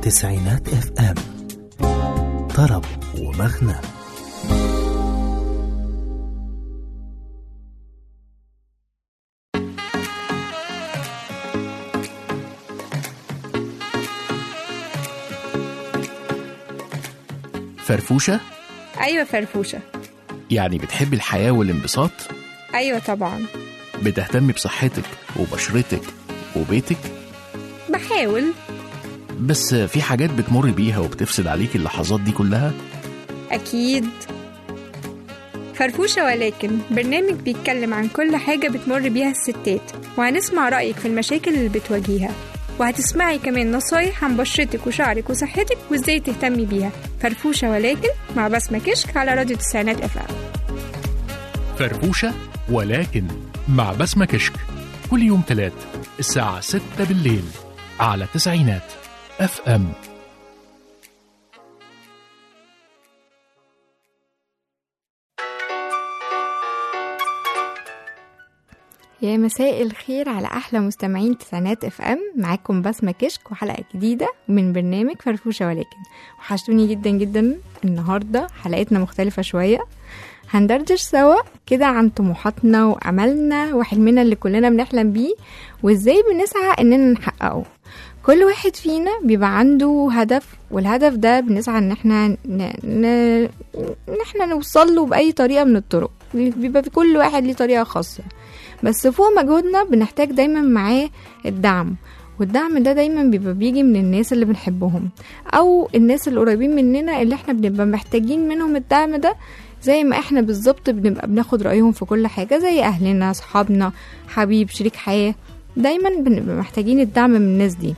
تسعينات اف ام طرب ومغنى فرفوشة أيوة فرفوشة يعني بتحبي الحياة والانبساط أيوة طبعا بتهتمي بصحتك وبشرتك وبيتك بحاول بس في حاجات بتمر بيها وبتفسد عليك اللحظات دي كلها أكيد فرفوشة ولكن برنامج بيتكلم عن كل حاجة بتمر بيها الستات وهنسمع رأيك في المشاكل اللي بتواجهها وهتسمعي كمان نصايح عن بشرتك وشعرك وصحتك وازاي تهتمي بيها فرفوشة ولكن مع بسمة كشك على راديو تسعينات اف ام فرفوشة ولكن مع بسمة كشك كل يوم تلات الساعة ستة بالليل على تسعينات اف ام يا مساء الخير على احلى مستمعين تسعينات اف ام معاكم بسمة كشك وحلقة جديدة من برنامج فرفوشة ولكن وحشتوني جدا جدا النهاردة حلقتنا مختلفة شوية هندردش سوا كده عن طموحاتنا وأملنا وحلمنا اللي كلنا بنحلم بيه وازاي بنسعى اننا نحققه كل واحد فينا بيبقى عنده هدف والهدف ده بنسعى ان احنا ن... ن... ان احنا نوصل له بأي طريقة من الطرق بيبقى في كل واحد ليه طريقة خاصة بس فوق مجهودنا بنحتاج دايما معاه الدعم والدعم ده دايما بيبقى بيجي من الناس اللي بنحبهم او الناس اللي قريبين مننا اللي احنا بنبقى محتاجين منهم الدعم ده زي ما احنا بالظبط بنبقى بناخد رأيهم في كل حاجة زي اهلنا صحابنا حبيب شريك حياة دايما بنبقى محتاجين الدعم من الناس دي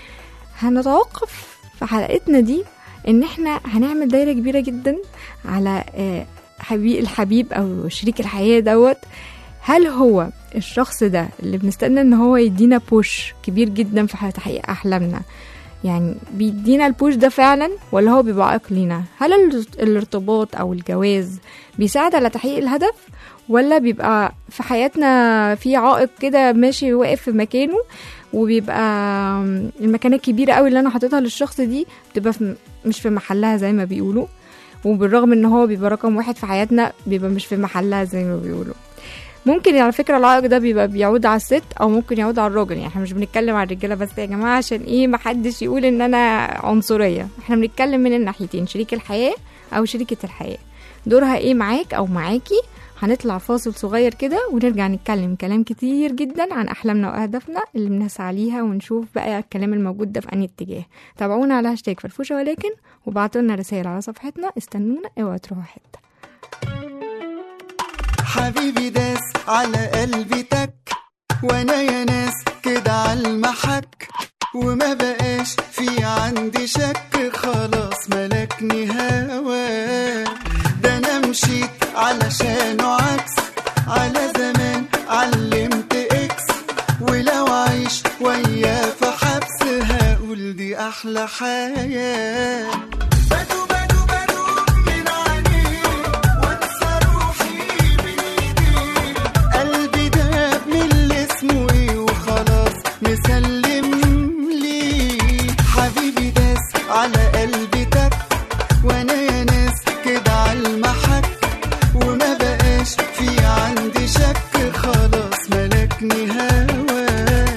هنتوقف في حلقتنا دي ان احنا هنعمل دايرة كبيرة جدا على آه، حبيب الحبيب او شريك الحياة دوت هل هو الشخص ده اللي بنستنى ان هو يدينا بوش كبير جدا في تحقيق احلامنا يعني بيدينا البوش ده فعلا ولا هو بيبقى عائق لينا هل ال- الارتباط او الجواز بيساعد على تحقيق الهدف ولا بيبقى في حياتنا في عائق كده ماشي واقف في مكانه وبيبقى المكانة الكبيرة قوي اللي انا حاططها للشخص دي بتبقى في مش في محلها زي ما بيقولوا وبالرغم ان هو بيبقى رقم واحد في حياتنا بيبقى مش في محلها زي ما بيقولوا ممكن على فكره العائق ده بيبقى بيعود على الست او ممكن يعود على الراجل يعني احنا مش بنتكلم على الرجاله بس يا جماعه عشان ايه محدش يقول ان انا عنصريه احنا بنتكلم من الناحيتين شريك الحياه او شريكه الحياه دورها ايه معاك او معاكي هنطلع فاصل صغير كده ونرجع نتكلم كلام كتير جدا عن احلامنا واهدافنا اللي بنسعى ليها ونشوف بقى الكلام الموجود ده في انهي اتجاه تابعونا على هاشتاج فرفوشه ولكن وبعتوا لنا رسائل على صفحتنا استنونا اوعوا تروحوا حته حبيبي داس على قلبي تك وانا يا ناس كده على المحك وما بقاش في عندي شك خلاص ملكني هوا ده انا مشيت علشانه عكس على زمان علمت اكس ولو عيش وياه في حبس هقول دي احلى حياه بدو بدو بدو من عينيه وانسى روحي بايديه قلبي داب من اللي اسمه ايه وخلاص مسلم ليه حبيبي داس على قلبي تك وانا يا ناس كده على المحك وما بقاش في عندي شك خلاص ملكني هوا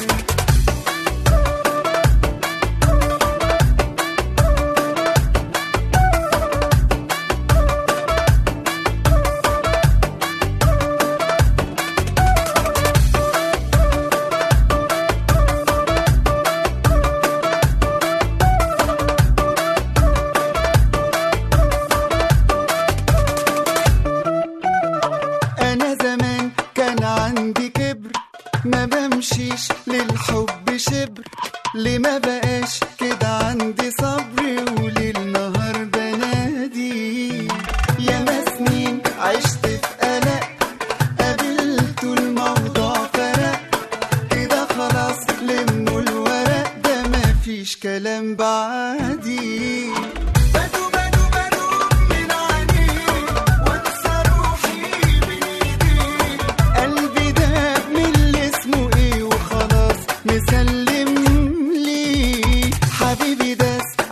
انا زمان كان عندي كبر ما بمشيش للحب شبر ليه ما بقاش كده عندي صبر وليل نهار بنادي يا سنين عشت في قلق قابلت الموضوع فرق كده خلاص لموا الورق ده مفيش كلام بعدي بدو بدو بدو من عينيه وانسى روحي بايديه قلبي داب من اللي اسمه ايه وخلاص مسلم ليه حبيبي داس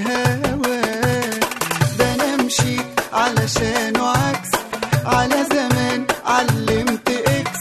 هواك ده انا مشيت علشانه عكس على زمان علمت اكس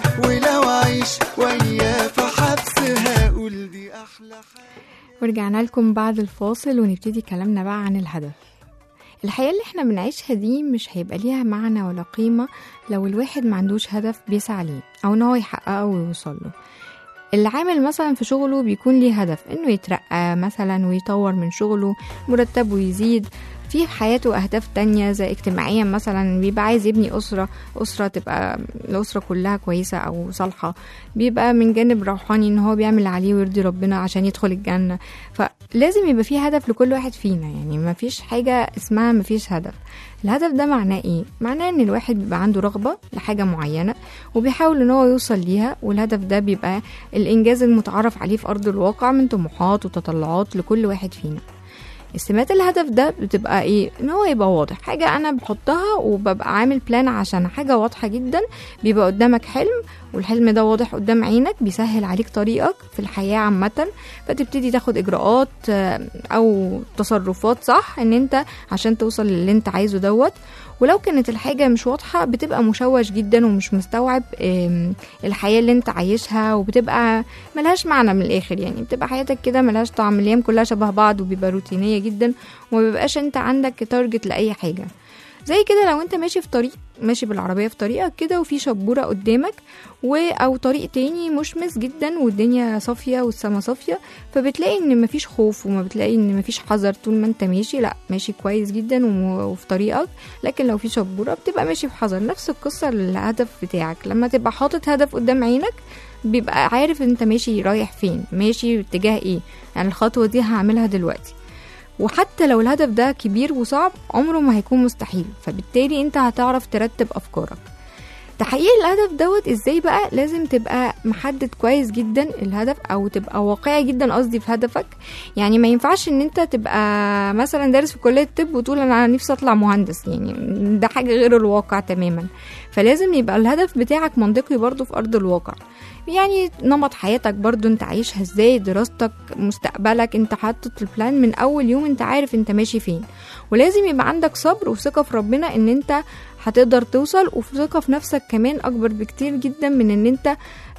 ولو عيش وياه في حبس هقول دي احلى حاجه ورجعنا لكم بعد الفاصل ونبتدي كلامنا بقى عن الهدف الحياة اللي احنا بنعيشها دي مش هيبقى ليها معنى ولا قيمة لو الواحد ما عندوش هدف بيسعى ليه أو إن هو يحققه ويوصل له اللي عامل مثلا في شغله بيكون ليه هدف انه يترقى مثلا ويطور من شغله مرتبه يزيد في حياته أهداف تانية زي اجتماعيا مثلا بيبقى عايز يبني أسرة أسرة تبقى الأسرة كلها كويسة أو صالحة بيبقى من جانب روحاني إن هو بيعمل اللي عليه ويرضي ربنا عشان يدخل الجنة فلازم يبقى في هدف لكل واحد فينا يعني مفيش حاجة اسمها مفيش هدف الهدف ده معناه ايه؟ معناه ان الواحد بيبقى عنده رغبة لحاجة معينة وبيحاول ان هو يوصل ليها والهدف ده بيبقى الانجاز المتعارف عليه في ارض الواقع من طموحات وتطلعات لكل واحد فينا السمات الهدف ده بتبقى ايه ان هو يبقى واضح حاجة انا بحطها وببقى عامل بلان عشان حاجة واضحة جدا بيبقى قدامك حلم والحلم ده واضح قدام عينك بيسهل عليك طريقك في الحياة عامة فتبتدي تاخد اجراءات آه، او تصرفات صح ان انت عشان توصل للي انت عايزه دوت ولو كانت الحاجة مش واضحة بتبقى مشوش جدا ومش مستوعب آم، الحياة اللي انت عايشها وبتبقى ملهاش معنى من الآخر يعني بتبقى حياتك كده ملهاش طعم الأيام كلها شبه بعض وبيبقى روتينية جدا ومبيبقاش انت عندك تارجت لأي حاجة زي كده لو انت ماشي في طريق ماشي بالعربية في طريقك كده وفي شبورة قدامك و او طريق تاني مشمس جدا والدنيا صافية والسما صافية فبتلاقي ان مفيش خوف وما بتلاقي ان مفيش حذر طول ما انت ماشي لا ماشي كويس جدا وم- وفي طريقك لكن لو في شبورة بتبقى ماشي بحذر نفس القصة للهدف بتاعك لما تبقى حاطط هدف قدام عينك بيبقى عارف انت ماشي رايح فين ماشي اتجاه ايه يعني الخطوة دي هعملها دلوقتي وحتى لو الهدف ده كبير وصعب عمره ما هيكون مستحيل فبالتالي انت هتعرف ترتب افكارك تحقيق الهدف دوت ازاي بقى لازم تبقى محدد كويس جدا الهدف او تبقى واقعي جدا قصدي في هدفك يعني ما ينفعش ان انت تبقى مثلا دارس في كليه الطب وتقول انا نفسي اطلع مهندس يعني ده حاجه غير الواقع تماما فلازم يبقى الهدف بتاعك منطقي برضو في ارض الواقع يعني نمط حياتك برضو انت عايشها ازاي دراستك مستقبلك انت حاطط البلان من اول يوم انت عارف انت ماشي فين ولازم يبقى عندك صبر وثقة في ربنا ان انت هتقدر توصل وفي ثقة في نفسك كمان اكبر بكتير جدا من ان انت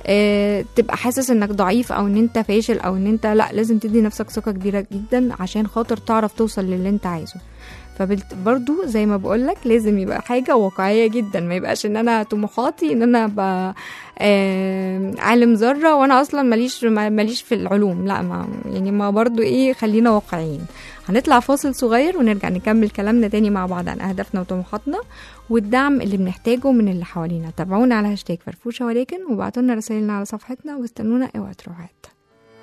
اه تبقى حاسس انك ضعيف او ان انت فاشل او ان انت لا لازم تدي نفسك ثقة كبيرة جدا عشان خاطر تعرف توصل للي انت عايزه فبرضو زي ما بقولك لازم يبقى حاجة واقعية جدا ما يبقاش ان انا طموحاتي ان انا ابقى آه، عالم ذرة وانا اصلا ماليش ماليش في العلوم لا ما يعني ما برضو ايه خلينا واقعيين هنطلع فاصل صغير ونرجع نكمل كلامنا تاني مع بعض عن اهدافنا وطموحاتنا والدعم اللي بنحتاجه من اللي حوالينا تابعونا على هاشتاج فرفوشة ولكن وابعتوا لنا رسائلنا على صفحتنا واستنونا اوعى تروحوا حتة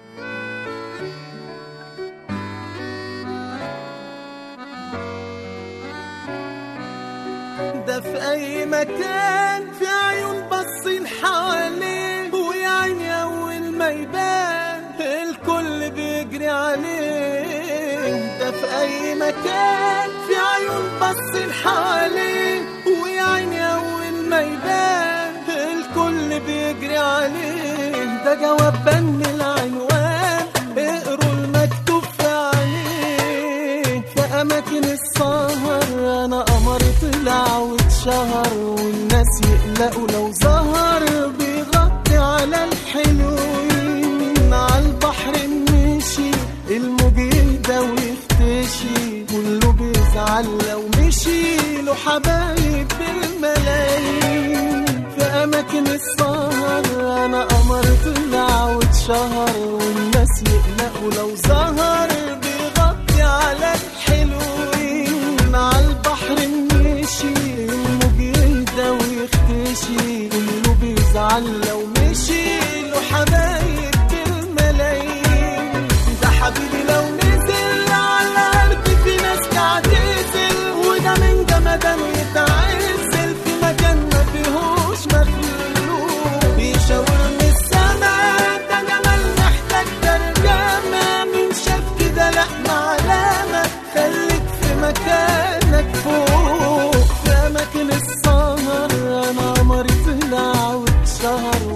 ده في اي مكان في عيون باصين حواليه ويا عيني اول ما يبان الكل بيجري عليه ده في اي مكان في عيون باصين حواليه ويا عيني اول ما يبان الكل بيجري عليه ده جواب بن العنوان اقروا المكتوب في عليه في اماكن السهر انا قمر طلع واتشهر والناس يقلقوا لو ظهر بيغطي على الحلوين على البحر مشي الموج يهدى ويختشي كله بيزعل لو مشي له حبايب بالملايين في اماكن السهر انا قمر طلع واتشهر والناس يقلقوا لو ظهر بيغطي على الحلوين على البحر مشي الموج يهدى ويختشي كله بيزعل لو مشي له حبايب بالملايين ده حبيبي لو نزل على الارض في ناس تعتزل وده من جمدان يتعزل في مكان ما فيهوش مخلوق بيشاور من السما ده جمال محتاج ترجمة مين شاف كده لا معلمة خليك في مكانك فوق في أماكن السهر أنا قمري طلع واتشهر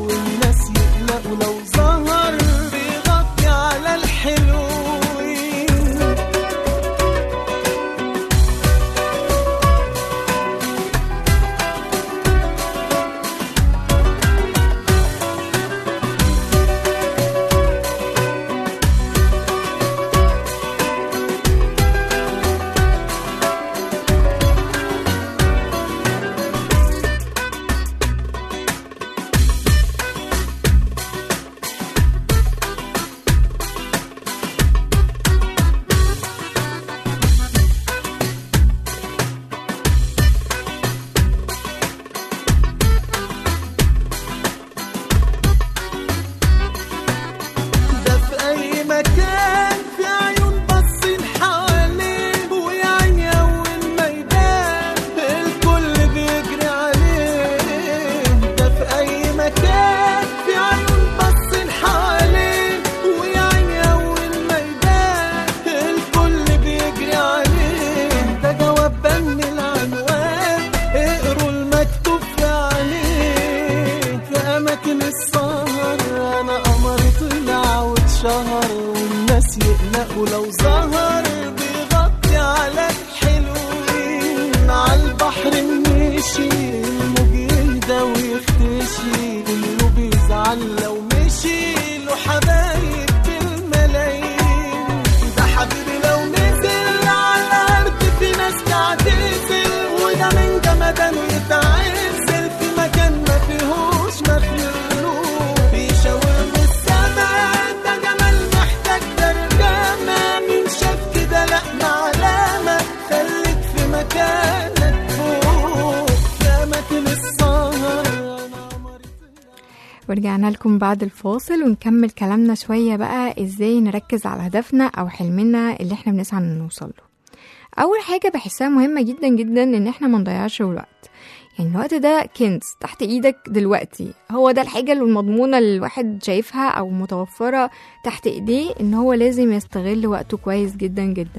ورجعنا لكم بعد الفاصل ونكمل كلامنا شوية بقى ازاي نركز على هدفنا او حلمنا اللي احنا بنسعى ان نوصل له اول حاجة بحسها مهمة جدا جدا ان احنا ما نضيعش الوقت يعني الوقت ده كنز تحت ايدك دلوقتي هو ده الحاجة المضمونة اللي الواحد شايفها او متوفرة تحت ايديه ان هو لازم يستغل وقته كويس جدا جدا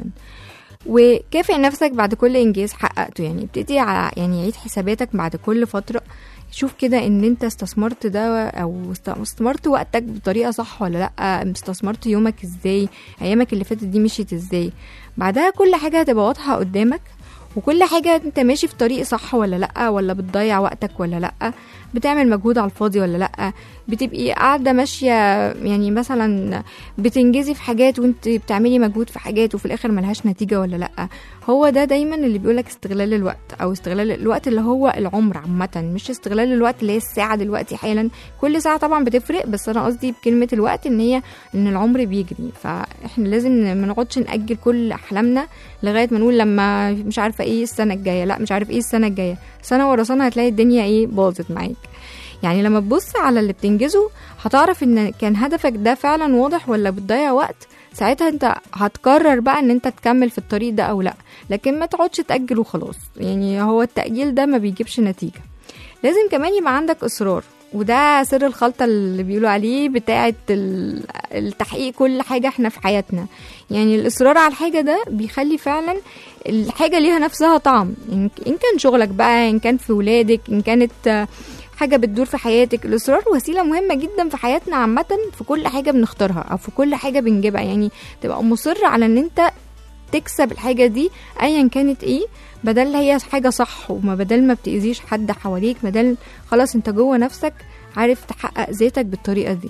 وكافئ نفسك بعد كل انجاز حققته يعني ابتدي على يعني عيد حساباتك بعد كل فترة شوف كده ان انت استثمرت ده او است- استثمرت وقتك بطريقه صح ولا لا استثمرت يومك ازاي ايامك اللي فاتت دي مشيت ازاي بعدها كل حاجه هتبقى واضحه قدامك وكل حاجه انت ماشي في طريق صح ولا لا ولا بتضيع وقتك ولا لا بتعمل مجهود على الفاضي ولا لا بتبقي قاعده ماشيه يعني مثلا بتنجزي في حاجات وانت بتعملي مجهود في حاجات وفي الاخر ملهاش نتيجه ولا لا هو ده دايما اللي بيقولك استغلال الوقت او استغلال الوقت اللي هو العمر عامه مش استغلال الوقت اللي هي الساعه دلوقتي حالا كل ساعه طبعا بتفرق بس انا قصدي بكلمه الوقت ان هي ان العمر بيجري فاحنا لازم ما نقعدش ناجل كل احلامنا لغايه ما نقول لما مش عارفه ايه السنه الجايه لا مش عارف ايه السنه الجايه سنه ورا سنه هتلاقي الدنيا ايه باظت معاك يعني لما تبص على اللي بتنجزه هتعرف ان كان هدفك ده فعلا واضح ولا بتضيع وقت ساعتها انت هتقرر بقى ان انت تكمل في الطريق ده او لا لكن ما تقعدش تأجل وخلاص يعني هو التأجيل ده ما بيجيبش نتيجة لازم كمان يبقى عندك إصرار وده سر الخلطة اللي بيقولوا عليه بتاعة ال- التحقيق كل حاجة احنا في حياتنا يعني الإصرار على الحاجة ده بيخلي فعلا الحاجة ليها نفسها طعم إن إن كان شغلك بقى إن كان في ولادك إن كانت آه، حاجة بتدور في حياتك الإصرار وسيلة مهمة جدا في حياتنا عامة في كل حاجة بنختارها أو في كل حاجة بنجيبها يعني تبقى مصر على إن أنت تكسب الحاجة دي أيا كانت إيه بدل هي حاجة صح وما بدل ما بتأذيش حد حواليك بدل خلاص أنت جوه نفسك عارف تحقق ذاتك بالطريقة دي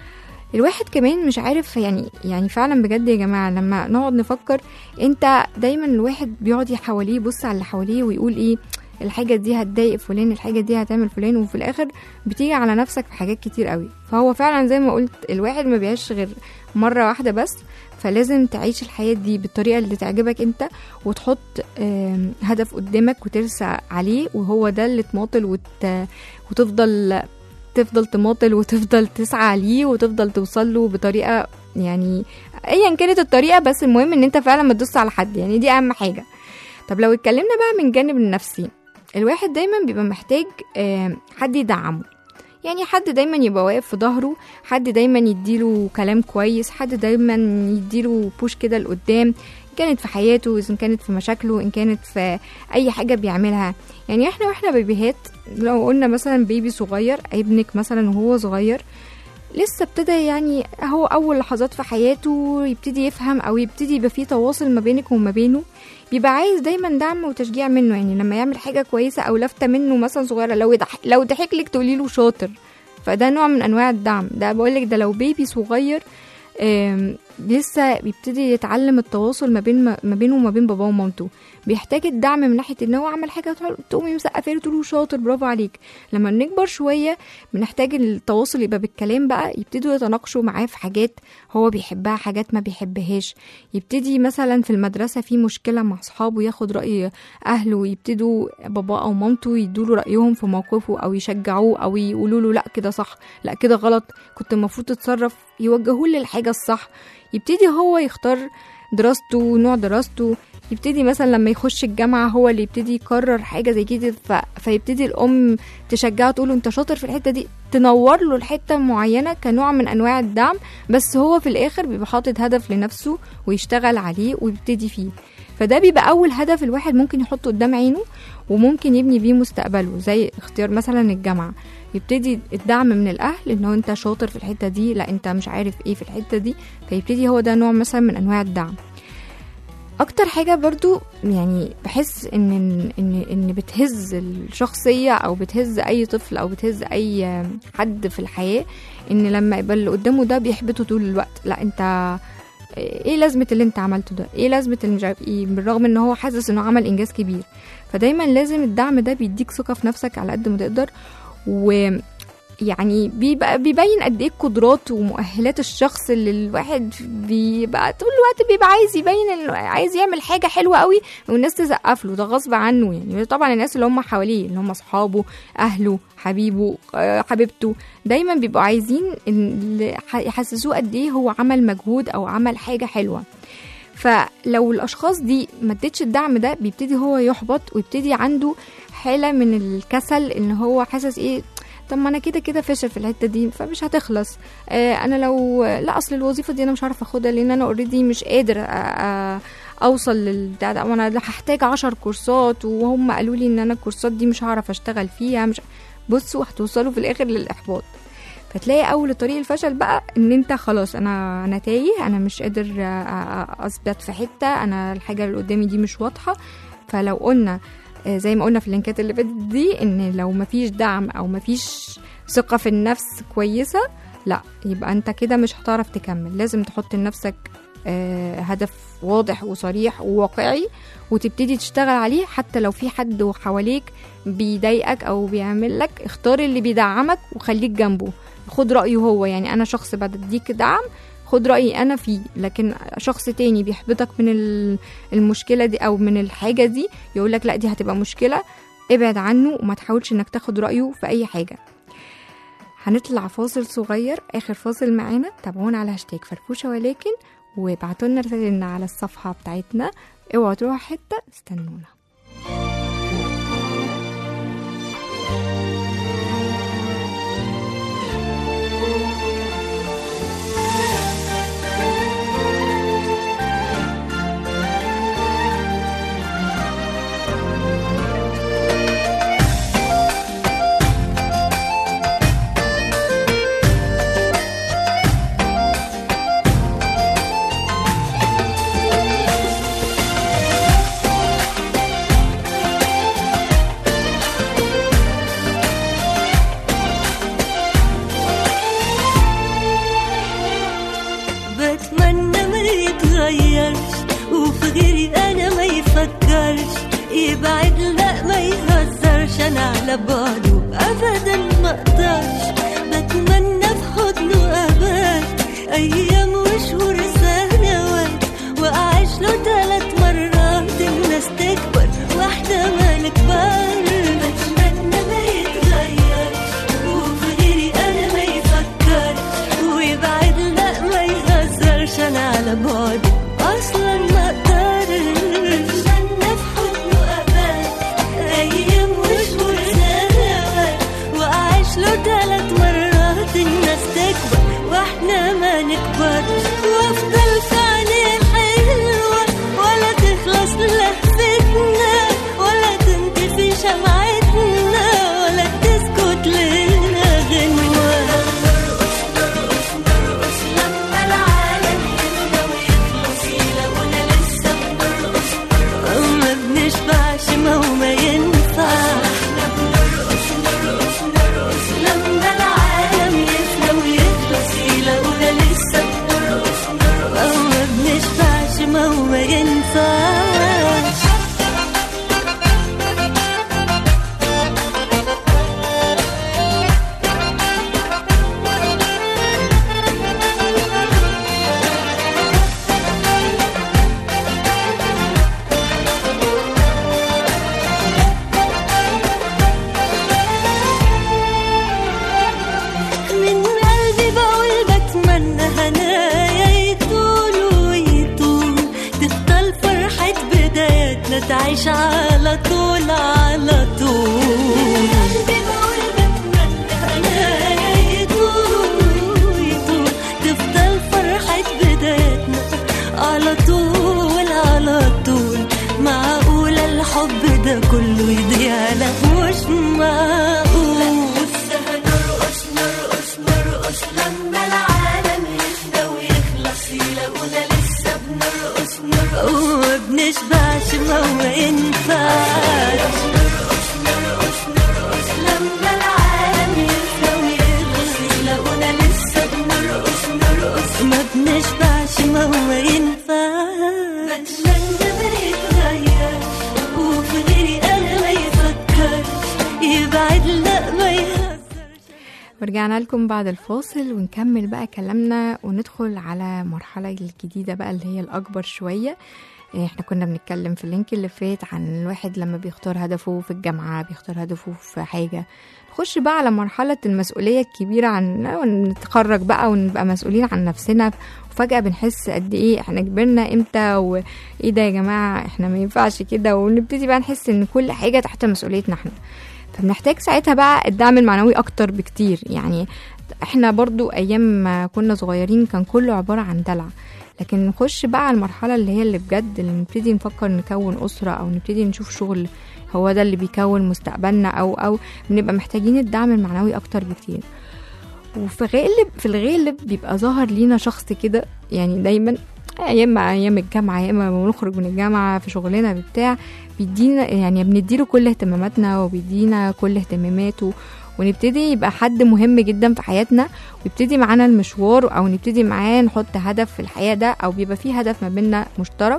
الواحد كمان مش عارف يعني يعني فعلا بجد يا جماعة لما نقعد نفكر انت دايما الواحد بيقعد حواليه يبص على اللي حواليه ويقول ايه الحاجة دي هتضايق فلان الحاجة دي هتعمل فلان وفي الآخر بتيجي على نفسك في حاجات كتير قوي فهو فعلا زي ما قلت الواحد ما بيعيش غير مرة واحدة بس فلازم تعيش الحياة دي بالطريقة اللي تعجبك انت وتحط آم، هدف قدامك وترسى عليه وهو ده اللي تماطل وت... وتفضل تفضل تماطل وتفضل تسعى ليه وتفضل توصل له بطريقة يعني ايا كانت الطريقة بس المهم ان انت فعلا ما تدوس على حد يعني دي اهم حاجة طب لو اتكلمنا بقى من جانب النفسي الواحد دايما بيبقى محتاج آم، حد يدعمه يعني حد دايما يبقى واقف في ظهره حد دايما يديله كلام كويس حد دايما يديله بوش كده لقدام إن كانت في حياته إن كانت في مشاكله إن كانت في أي حاجة بيعملها يعني إحنا وإحنا بيبيهات لو قلنا مثلا بيبي صغير ابنك مثلا وهو صغير لسه ابتدى يعني هو أول لحظات في حياته يبتدي يفهم أو يبتدي يبقى فيه تواصل ما بينك وما بينه بيبقى عايز دايما دعم وتشجيع منه يعني لما يعمل حاجة كويسة أو لفتة منه مثلا صغيرة لو يضحك لو ضحك لك تقولي له شاطر فده نوع من أنواع الدعم ده بقولك ده لو بيبي صغير آم، لسه بيبتدي يتعلم التواصل ما بين ما بينه وما بين باباه ومامته بيحتاج الدعم من ناحيه ان هو عمل حاجه تقول- تقومي مسقفه له تقولي له شاطر برافو عليك لما نكبر شويه بنحتاج التواصل يبقى بالكلام بقى يبتدوا يتناقشوا معاه في حاجات هو بيحبها حاجات ما بيحبهاش يبتدي مثلا في المدرسه في مشكله مع اصحابه ياخد راي اهله ويبتدوا باباه او مامته يدوا رايهم في موقفه او يشجعوه او يقولوا له لا كده صح لا كده غلط كنت المفروض تتصرف يوجهوه للحاجه الصح يبتدي هو يختار دراسته نوع دراسته يبتدي مثلا لما يخش الجامعة هو اللي يبتدي يقرر حاجة زي كده ف... فيبتدي الأم تشجعه تقول له أنت شاطر في الحتة دي تنور له الحتة معينة كنوع من أنواع الدعم بس هو في الآخر بيبقى حاطط هدف لنفسه ويشتغل عليه ويبتدي فيه فده بيبقى أول هدف الواحد ممكن يحطه قدام عينه وممكن يبني بيه مستقبله زي اختيار مثلا الجامعة يبتدي الدعم من الأهل إن هو أنت شاطر في الحتة دي لا أنت مش عارف إيه في الحتة دي فيبتدي هو ده نوع مثلا من أنواع الدعم اكتر حاجه برضو يعني بحس ان ان ان بتهز الشخصيه او بتهز اي طفل او بتهز اي حد في الحياه ان لما يبقى اللي قدامه ده بيحبطه طول الوقت لا انت ايه لازمه اللي انت عملته ده ايه لازمه اللي مش عارف ايه بالرغم ان هو حاسس انه عمل انجاز كبير فدايما لازم الدعم ده بيديك ثقه في نفسك على قد ما تقدر و يعني بيبقى بيبين قد ايه قدرات ومؤهلات الشخص اللي الواحد بيبقى طول الوقت بيبقى عايز يبين انه عايز يعمل حاجه حلوه قوي والناس تسقف له ده غصب عنه يعني طبعا الناس اللي هم حواليه اللي هم اصحابه اهله حبيبه آه، حبيبته دايما بيبقوا عايزين إن يحسسوه قد ايه هو عمل مجهود او عمل حاجه حلوه فلو الاشخاص دي ما ادتش الدعم ده بيبتدي هو يحبط ويبتدي عنده حاله من الكسل ان هو حاسس ايه طب ما انا كده كده فاشل في الحته دي فمش هتخلص آه انا لو لا اصل الوظيفه دي انا مش عارفه اخدها لان انا اوريدي مش قادر آه آه اوصل للبتاع ده وانا هحتاج عشر كورسات وهم قالوا لي ان انا الكورسات دي مش هعرف اشتغل فيها مش بصوا هتوصلوا في الاخر للاحباط فتلاقي اول طريق الفشل بقى ان انت خلاص انا انا تايه انا مش قادر آه، آه، اثبت في حته انا الحاجه اللي قدامي دي مش واضحه فلو قلنا آه، زي ما قلنا في اللينكات اللي فاتت دي ان لو مفيش دعم او مفيش ثقه في النفس كويسه لا يبقى انت كده مش هتعرف تكمل لازم تحط لنفسك آه، هدف واضح وصريح وواقعي وتبتدي تشتغل عليه حتى لو في حد حواليك بيضايقك او بيعمل لك اختار اللي بيدعمك وخليك جنبه خد رأيه هو يعني انا شخص بديك دعم خد رأيي انا فيه لكن شخص تاني بيحبطك من ال- المشكلة دي او من الحاجة دي يقولك لا دي هتبقى مشكلة ابعد عنه وما تحاولش انك تاخد رأيه في اي حاجة هنطلع فاصل صغير اخر فاصل معانا تابعونا على هاشتاج فرفوشة ولكن وابعتوا لنا رسالة على الصفحة بتاعتنا اوعوا تروحوا حتة استنونا بتمنى ما يتغيرش وفي غيري انا ما يفكرش يبعد لا ما يهزرش انا على بعضه ابدا ما اقدرش بتمنى في حضنه ابات ايام وشهور سنوات واعيش له ثلاث مرات الناس تكبر واحده ما نكبر بتمنى ما يتغيرش وفي غيري انا ما يفكر ويبعد لا ما يهزرش انا على بعد اصلا ما اقدرش انا في حضنه ابات ايام وشهور سنوات واعيش له ثلاث مرات الناس تكبر واحنا ما نكبرش وافضل في عينيه حلوه ولا تخلص لهفتنا ولا تنطفي شمعتنا ولا تسكت لنا غنوه نرقص نرقص نرقص لما العالم يهدى ويخلص يلاقونا لسه بنرقص نرقص ما بنشبعش ما هو ما ينفع احنا بنرقص نرقص نرقص لما العالم يفنى ويخلص يلاقونا لسه بنرقص نرقص ما بنشبعش ما هو ما ينفعش من قلبي بقول بتمنى هنايا يطول ويطول تفضل فرحة بداياتنا تعيش على طول على طول قلبي بقول بتمنى هنايا يطول ويطول تفضل فرحة بداياتنا على طول على طول معقولة الحب ده كله يضيع لا مش معقول لسه هنرقص نرقص نرقص لما العالم يفنى ويخلص يلاقونا لسه بنرقص نرقص وما بنشبعش ما هو ينفعش نرقص نرقص نرقص لما العالم يفنى ويخلص يلاقونا لسه بنرقص نرقص ما بنشبعش ما هو ينفعش بتمنى ما يتغير وفي غيري انا ما يفكرش يبعد لا ما يهزرش ورجعنا لكم بعد الفاصل ونكمل بقى كلامنا وندخل على مرحلة الجديدة بقى اللي هي الأكبر شوية إيه، احنا كنا بنتكلم في اللينك اللي فات عن الواحد لما بيختار هدفه في الجامعة بيختار هدفه في حاجة نخش بقى على مرحلة المسؤولية الكبيرة عن نتخرج بقى ونبقى مسؤولين عن نفسنا وفجأة بنحس قد ايه احنا كبرنا امتى وايه ده يا جماعة احنا ما ينفعش كده ونبتدي بقى نحس ان كل حاجة تحت مسؤوليتنا احنا فبنحتاج ساعتها بقى الدعم المعنوي اكتر بكتير يعني احنا برضو ايام ما كنا صغيرين كان كله عبارة عن دلع لكن نخش بقى على المرحلة اللي هي اللي بجد اللي نبتدي نفكر نكون أسرة أو نبتدي نشوف شغل هو ده اللي بيكون مستقبلنا أو أو بنبقى محتاجين الدعم المعنوي أكتر بكتير وفي غالب في الغالب بيبقى ظاهر لينا شخص كده يعني دايما ايام ما ايام الجامعه ايام ما بنخرج من الجامعه في شغلنا بتاع بيدينا يعني بنديله كل اهتماماتنا وبيدينا كل اهتماماته ونبتدي يبقى حد مهم جدا في حياتنا ويبتدي معانا المشوار او نبتدي معاه نحط هدف في الحياه ده او بيبقى فيه هدف ما بيننا مشترك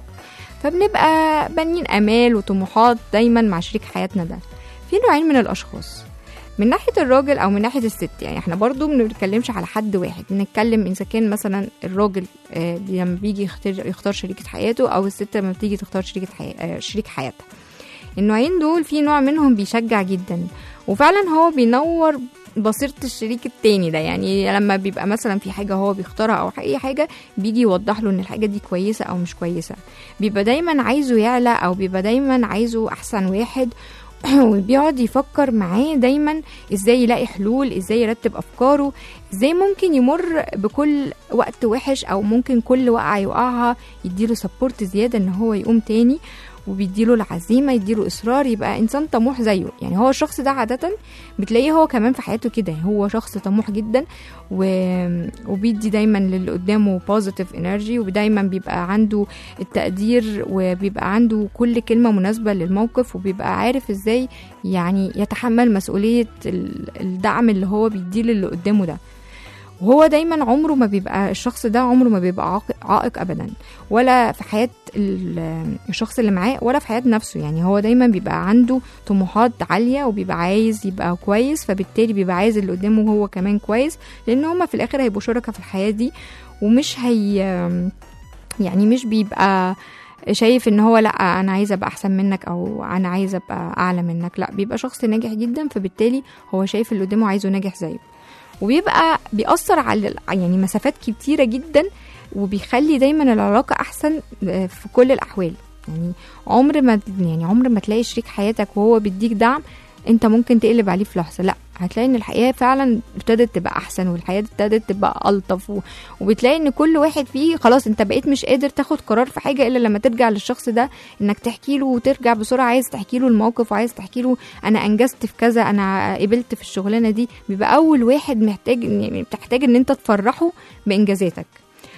فبنبقى بانيين امال وطموحات دايما مع شريك حياتنا ده في نوعين من الاشخاص من ناحيه الراجل او من ناحيه الست يعني احنا برضو ما بنتكلمش على حد واحد بنتكلم اذا كان مثلا الراجل آه، لما بيجي يختار يختار شريكه حياته او الست لما بتيجي تختار شريكه حي... آه، شريك حياتها النوعين دول في نوع منهم بيشجع جدا وفعلا هو بينور بصيرة الشريك التاني ده يعني لما بيبقى مثلا في حاجة هو بيختارها أو أي حاجة بيجي يوضح له إن الحاجة دي كويسة أو مش كويسة بيبقى دايما عايزه يعلى أو بيبقى دايما عايزه أحسن واحد وبيقعد يفكر معاه دايما ازاي يلاقي حلول ازاي يرتب افكاره ازاي ممكن يمر بكل وقت وحش او ممكن كل وقعه يوقعها يديله سبورت زياده ان هو يقوم تاني وبيديله العزيمه يديله اصرار يبقى انسان طموح زيه يعني هو الشخص ده عاده بتلاقيه هو كمان في حياته كده هو شخص طموح جدا و... وبيدي دايما للي قدامه بوزيتيف انرجي ودايما بيبقى عنده التقدير وبيبقى عنده كل كلمه مناسبه للموقف وبيبقى عارف ازاي يعني يتحمل مسؤوليه ال- الدعم اللي هو بيديه للي قدامه ده وهو دايما عمره ما بيبقى الشخص ده عمره ما بيبقى عائق, عائق ابدا ولا في حياه ال- الشخص اللي معاه ولا في حياه نفسه يعني هو دايما بيبقى عنده طموحات عاليه وبيبقى عايز يبقى كويس فبالتالي بيبقى عايز اللي قدامه هو كمان كويس لان هما في الاخر هيبقوا شركاء في الحياه دي ومش هي يعني مش بيبقى شايف ان هو لا انا عايزه ابقى احسن منك او انا عايزه ابقى اعلى منك لا بيبقى شخص ناجح جدا فبالتالي هو شايف اللي قدامه عايزه ناجح زيه وبيبقى بيأثر على ال- يعني مسافات كتيرة جدا وبيخلي دايما العلاقة أحسن آه، في كل الأحوال يعني عمر ما يعني عمر ما تلاقي شريك حياتك وهو بيديك دعم انت ممكن تقلب عليه في لحظه لا هتلاقي ان الحياه فعلا ابتدت تبقى احسن والحياه ابتدت تبقى الطف و... وبتلاقي ان كل واحد فيه خلاص انت بقيت مش قادر تاخد قرار في حاجه الا لما ترجع للشخص ده انك تحكي له وترجع بسرعه عايز تحكي له الموقف وعايز تحكي له انا انجزت في كذا انا قبلت في الشغلانه دي بيبقى اول واحد محتاج يعني بتحتاج ان انت تفرحه بانجازاتك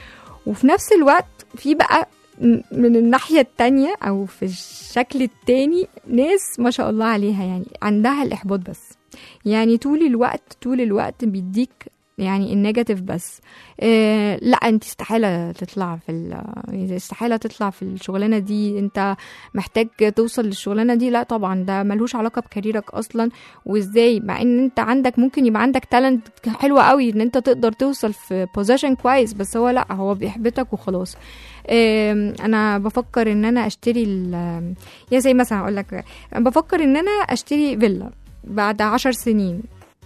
وفي نفس الوقت في بقى م- من الناحية التانية أو في الشكل التاني ناس ما شاء الله عليها يعني عندها الإحباط بس يعني طول الوقت طول الوقت بيديك يعني النيجاتيف بس إيه لا انت استحاله تطلع في ال- استحاله تطلع في الشغلانه دي انت محتاج توصل للشغلانه دي لا طبعا ده ملوش علاقه بكاريرك اصلا وازاي مع ان انت عندك ممكن يبقى عندك تالنت حلوه قوي ان انت تقدر توصل في بوزيشن كويس بس هو لا هو بيحبطك وخلاص إيه انا بفكر ان انا اشتري ال- يا زي مثلا اقول لك بفكر ان انا اشتري فيلا بعد عشر سنين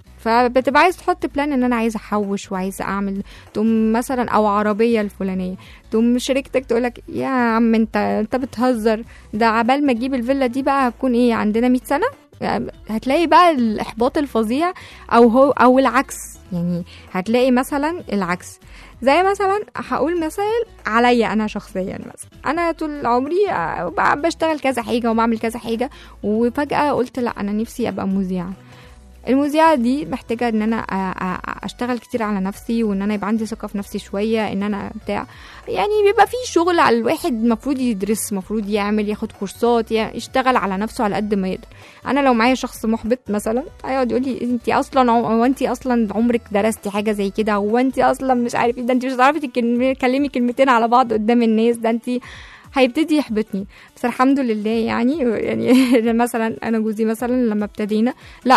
فبتبقى عايز تحط بلان ان انا عايزه احوش وعايزه اعمل تقوم مثلا او عربيه الفلانيه تقوم شريكتك تقولك يا عم انت انت بتهزر ده عبال ما اجيب الفيلا دي بقى هتكون ايه عندنا 100 سنه هتلاقي بقى الاحباط الفظيع او هو او العكس يعني هتلاقي مثلا العكس زي مثلا هقول مثال عليا انا شخصيا مثلا انا طول عمري آه، ب- بشتغل كذا حاجه وبعمل كذا حاجه وفجاه قلت لا انا نفسي ابقى مذيعه المذيعة دي محتاجة ان انا أ- أ- اشتغل كتير على نفسي وان انا يبقى عندي ثقة في نفسي شوية ان انا بتاع يعني بيبقى في شغل على الواحد المفروض يدرس المفروض يعمل ياخد كورسات يع- يشتغل على نفسه على قد ما يقدر انا لو معايا شخص محبط مثلا هيقعد يقول لي انت اصلا عم- هو انت اصلا عمرك درستي حاجة زي كده هو انت اصلا مش عارف ايه ده انت مش هتعرفي تتكلمي تكلمي كلمتين على بعض قدام الناس ده انت هيبتدي يحبطني بس الحمد لله يعني يعني مثلا انا جوزي مثلا لما ابتدينا لا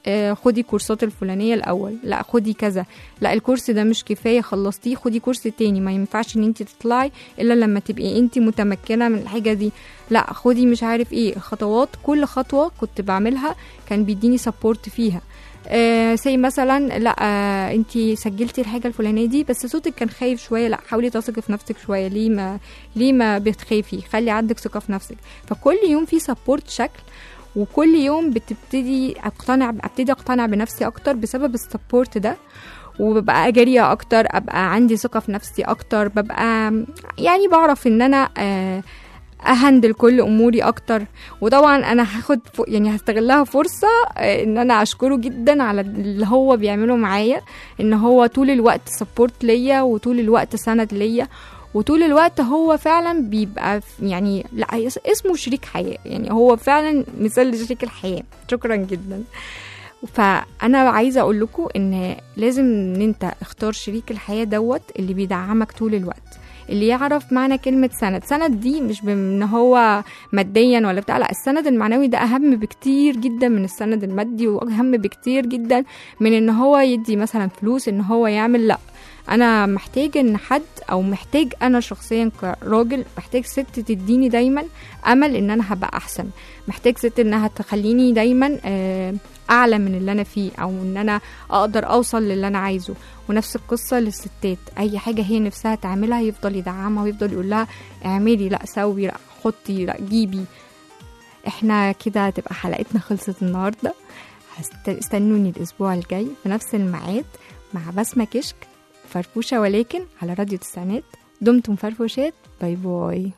آه، خدي كورسات الفلانيه الاول لا خدي كذا لا الكورس ده مش كفايه خلصتيه خدي كورس تاني ما ينفعش ان انت تطلعي الا لما تبقي انت متمكنه من الحاجه دي لا خدي مش عارف ايه خطوات كل خطوه كنت بعملها كان بيديني سبورت فيها آه زي مثلا لا آه انت سجلتي الحاجه الفلانيه دي بس صوتك كان خايف شويه لا حاولي تثقي في نفسك شويه ليه ما ليه ما بتخافي خلي عندك ثقه في نفسك فكل يوم في سبورت شكل وكل يوم بتبتدي اقتنع ابتدي اقتنع بنفسي اكتر بسبب السبورت ده وببقى جريئة أكتر أبقى عندي ثقة في نفسي أكتر ببقى يعني بعرف إن أنا آه اهندل كل اموري اكتر وطبعا انا هاخد ف- يعني هستغلها فرصه آه، ان انا اشكره جدا على اللي هو بيعمله معايا ان هو طول الوقت سبورت ليا وطول الوقت سند ليا وطول الوقت هو فعلا بيبقى ف- يعني لا اس- اسمه شريك حياه يعني هو فعلا مثال لشريك الحياه شكرا جدا فانا عايزه اقول لكم ان لازم ان انت اختار شريك الحياه دوت اللي بيدعمك طول الوقت اللي يعرف معنى كلمة سند سند دي مش بان هو ماديا ولا بتاع لا السند المعنوي ده أهم بكتير جدا من السند المادي وأهم بكتير جدا من ان هو يدي مثلا فلوس ان هو يعمل لا انا محتاج ان حد او محتاج انا شخصيا كراجل محتاج ست تديني دايما امل ان انا هبقى احسن محتاج ست انها تخليني دايما آه، اعلى من اللي انا فيه او ان انا اقدر اوصل للي انا عايزه ونفس القصة للستات أي حاجة هي نفسها تعملها يفضل يدعمها ويفضل يقول لها اعملي لا سوي لا حطي لا جيبي احنا كده هتبقى حلقتنا خلصت النهاردة هست- استنوني الأسبوع الجاي في نفس الميعاد مع بسمة كشك فرفوشة ولكن على راديو تسعينات دمتم فرفوشات باي باي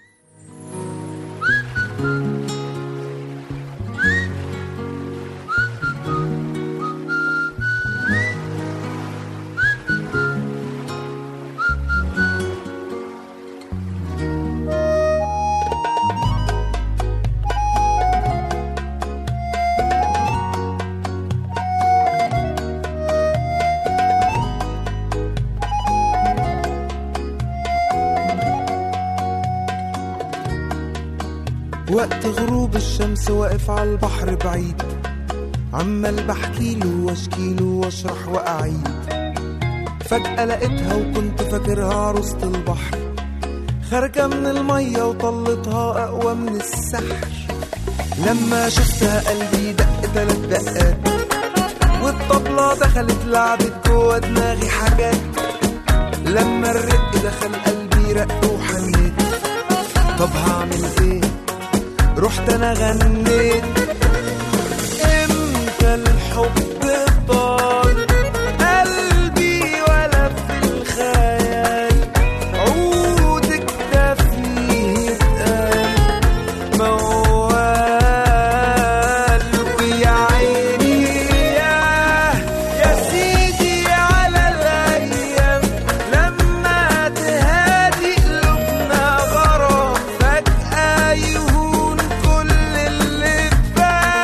وقت غروب الشمس واقف على البحر بعيد عمال بحكيله واشكيله واشرح واعيد فجأة لقيتها وكنت فاكرها عروسة البحر خارجة من المية وطلتها أقوى من السحر لما شفتها قلبي دق تلات دقات والطبلة دخلت لعبت جوا دماغي حاجات لما الرق دخل قلبي رق وحنيت طب هعمل ايه رحت انا غنيت امتى الحب طال قلبي ولا في الخيال عودك ده فيه اتقال موال ويا عيني ياه يا سيدي على الايام لما تهادي قلوبنا غرام فجأة يهون كل اللي فات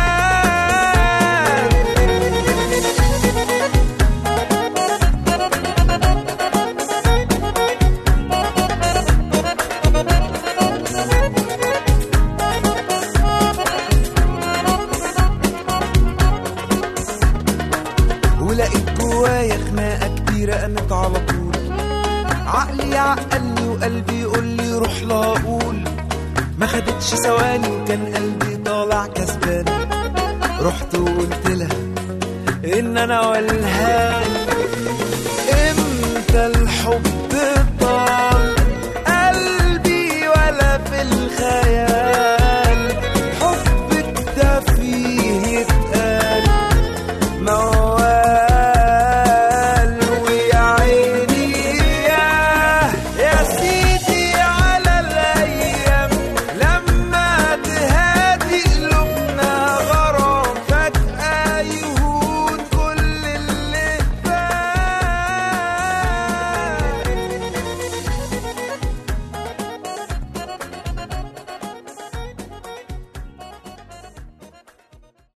ولقيت جوايا خناقة كبيرة قامت على طول عقلي يعقلني وقلبي يقول لي روح لا اقول ما خدتش ثواني وكان قلبي طالع كسبان رحت وقلت لها ان انا والهان امتى الحب طال قلبي ولا في الخيال